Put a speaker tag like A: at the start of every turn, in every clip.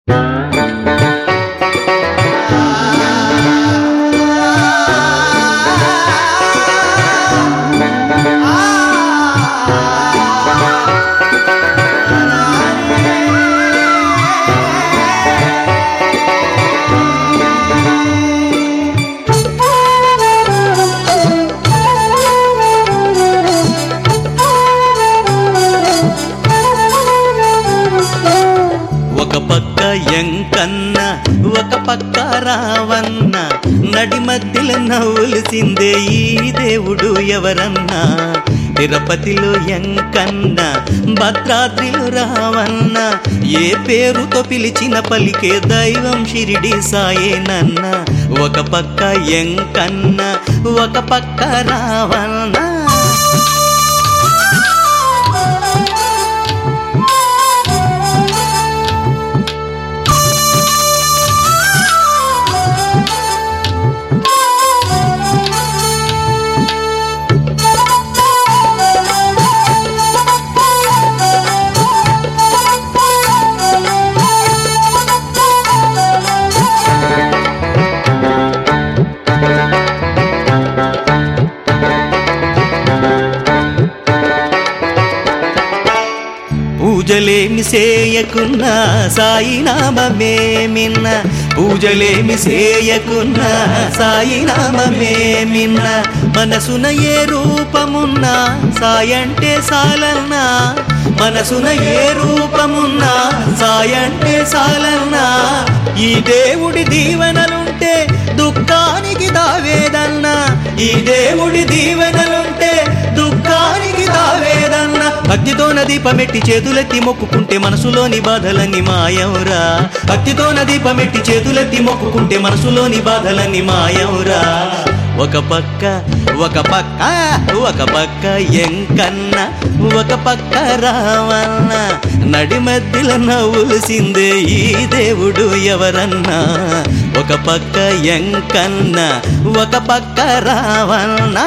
A: ఒక పక్క ఎంకన్న ఒక పక్క రావన్న నడి మధ్యలో నవ్వులిసిందే ఈ దేవుడు ఎవరన్నా తిరుపతిలో ఎంకన్న భద్రాద్రిలో రావన్న ఏ పేరుతో పిలిచిన పలికే దైవం షిరిడి సాయేనన్న ఒక పక్క ఎంకన్న ఒక పక్క రావన్న పూజలేమి చేయకున్నా సాయి నామమే మిన్న పూజలేమి చేయకున్నా సాయి నామమే మిన్న మనసున ఏ రూపమున్నా సాయంటే సాలన్నా మనసున ఏ రూపమున్నా సాయంటే సాలన్నా ఈ దేవుడి దీవెనలుంటే దుఃఖానికి దావేదన్నా ఈ దేవుడి దీవెనలుంటే దుఃఖానికి దావేదన్నా భక్తితోన దీపమెట్టి చేతులెత్తి మొక్కుకుంటే మనసులోని బాధలన్నీ మాయవురా భక్తితోన దీపమెట్టి చేతులెత్తి మొక్కుకుంటే మనసులోని బాధలన్నీ మాయవురా ఒక పక్క ఒక పక్క ఒక పక్క ఎంకన్న ఒక పక్క రావన్న నడి మధ్యలో నవ్వులసిందే ఈ దేవుడు ఎవరన్నా ఒక పక్క ఎంకన్న ఒక పక్క రావన్నా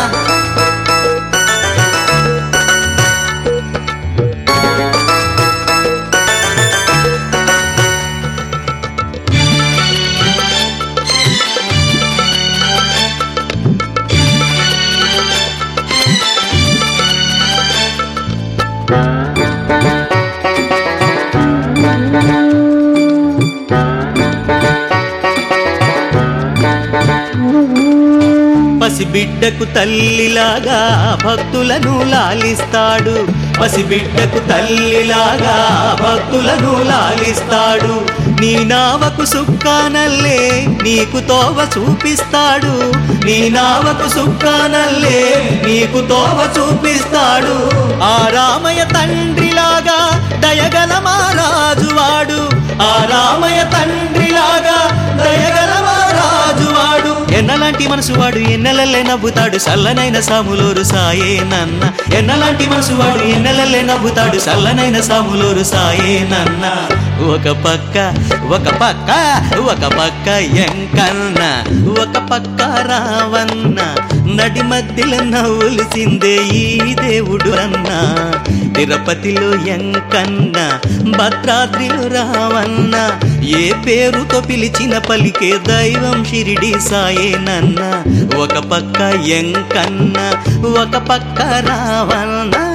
A: పసిబిడ్డకు తల్లిలాగా భక్తులను లాలిస్తాడు పసిబిడ్డకు తల్లిలాగా భక్తులను లాలిస్తాడు నీ నావకు సుక్కానల్లే నీకు తోవ చూపిస్తాడు నీ నావకు సుక్కానల్లే నీకు తోవ చూపిస్తాడు ఆ రామయ్య తండ్రిలాగా దయగల రాజువాడు ఆ రామయ్య తండ్రిలాగా దయగల రాజువాడు ఎన్నలాంటి మనసువాడు ఎన్నెలల్లే నవ్వుతాడు సల్లనైన సాములోరు సాయే నన్న ఎన్నలాంటి మనసువాడు ఎన్నెలల్లే నవ్వుతాడు సల్లనైన సాములోరు సాయే నన్న ఒక పక్క ఒక పక్క ఒక పక్క ఎంకన్న ఒక పక్క రావన్న నడి మధ్యలో నవ్వులిసిందే ఈ దేవుడు అన్న తిరుపతిలో ఎంకన్న భద్రాద్రిలో రావన్న ఏ పేరుతో పిలిచిన పలికే దైవం షిరిడి సాయేనన్న ఒక పక్క ఎంకన్న ఒక పక్క రావన్న